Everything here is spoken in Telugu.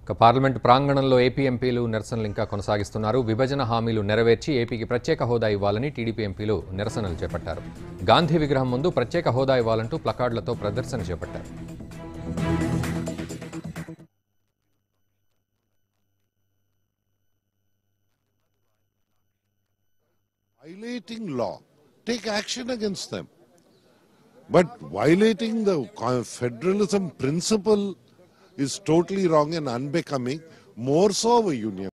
ఇక పార్లమెంట్ ప్రాంగణంలో ఏపీ ఎంపీలు నిరసనలు ఇంకా కొనసాగిస్తున్నారు విభజన హామీలు నెరవేర్చి ఏపీకి ప్రత్యేక హోదా ఇవ్వాలని టీడీపీ ఎంపీలు నిరసనలు చేపట్టారు గాంధీ విగ్రహం ముందు ప్రత్యేక హోదా ఇవ్వాలంటూ ప్లకార్డులతో ప్రదర్శన చేపట్టారు violating law, take action against them. But violating the co- federalism principle is totally wrong and unbecoming, more so of a union.